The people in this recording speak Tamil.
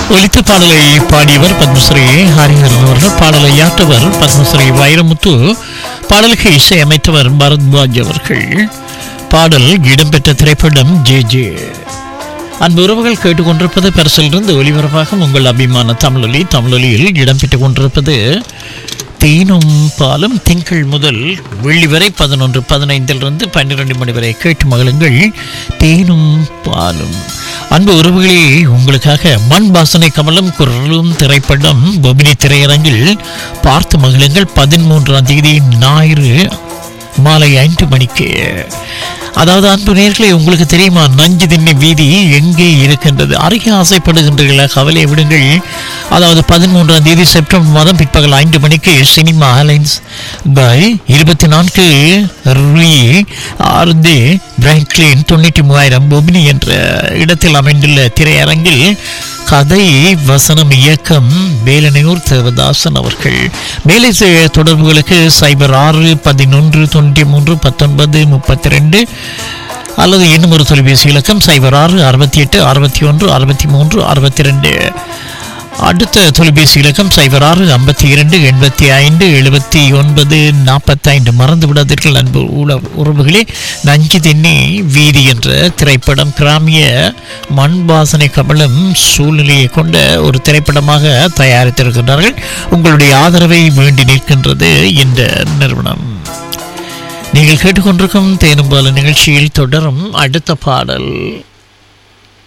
ஒலித்த பாடலை பாடியவர் பத்மஸ்ரீ ஹரிஹரன் அவர்கள் பாடலை யாற்றவர் பத்மஸ்ரீ வைரமுத்து பாடலுக்கு இசை அமைத்தவர் பரத்வாஜ் அவர்கள் பாடல் இடம்பெற்ற திரைப்படம் ஜே ஜே அன்பு உறவுகள் கேட்டுக்கொண்டிருப்பது பரிசிலிருந்து ஒலிபரப்பாக உங்கள் அபிமான தமிழொலி தமிழொலியில் இடம்பெற்றுக் கொண்டிருப்பது தேனும் பாலும் திங்கள் முதல் வெள்ளி வரை பதினொன்று பதினைந்திலிருந்து பன்னிரண்டு மணி வரை கேட்டு மகளுங்கள் தேனும் பாலும் அன்பு உறவுகளே உங்களுக்காக மண் வாசனை கமலம் குரலும் திரைப்படம் பொமினி திரையரங்கில் பார்த்து மகிழுங்கள் பதிமூன்றாம் தேதி ஞாயிறு மாலை ஐந்து மணிக்கு அதாவது அன்பு நேர்களே உங்களுக்கு தெரியுமா நஞ்சு திண்ணை வீதி எங்கே இருக்கின்றது அருகே ஆசைப்படுகின்றீர்களா கவலை விடுங்கள் அதாவது பதிமூன்றாம் தேதி செப்டம்பர் மாதம் பிற்பகல் ஐந்து மணிக்கு சினிமா அலைன்ஸ் பை இருபத்தி நான்கு ரூ ஆறு பிராங்க்லின் தொண்ணூற்றி மூவாயிரம் பொமினி என்ற இடத்தில் அமைந்துள்ள திரையரங்கில் கதை வசனம் இயக்கம் வேலனையூர் தேவதாசன் அவர்கள் மேலே செ- தொடர்புகளுக்கு சைபர் ஆறு பதினொன்று தொண்ணூற்றி மூன்று பத்தொன்பது முப்பத்தி ரெண்டு அல்லது இன்னும் ஒரு தொலைபேசி இலக்கம் சைபர் ஆறு அறுபத்தி எட்டு அறுபத்தி ஒன்று அறுபத்தி மூன்று அறுபத்தி ரெண்டு அடுத்த தொலைபேசி இலக்கம் சைபர் ஆறு ஐம்பத்தி இரண்டு எண்பத்தி ஐந்து எழுபத்தி ஒன்பது நாற்பத்தைந்து மறந்து விடாதீர்கள் அன்பு உல உறவுகளே நஞ்சு திண்ணி வீதி என்ற திரைப்படம் கிராமிய மண் வாசனை கமலம் சூழ்நிலையை கொண்ட ஒரு திரைப்படமாக தயாரித்திருக்கின்றார்கள் உங்களுடைய ஆதரவை வேண்டி நிற்கின்றது இந்த நிறுவனம் நீங்கள் கேட்டுக்கொண்டிருக்கும் தேனும்பால நிகழ்ச்சியில் தொடரும் அடுத்த பாடல்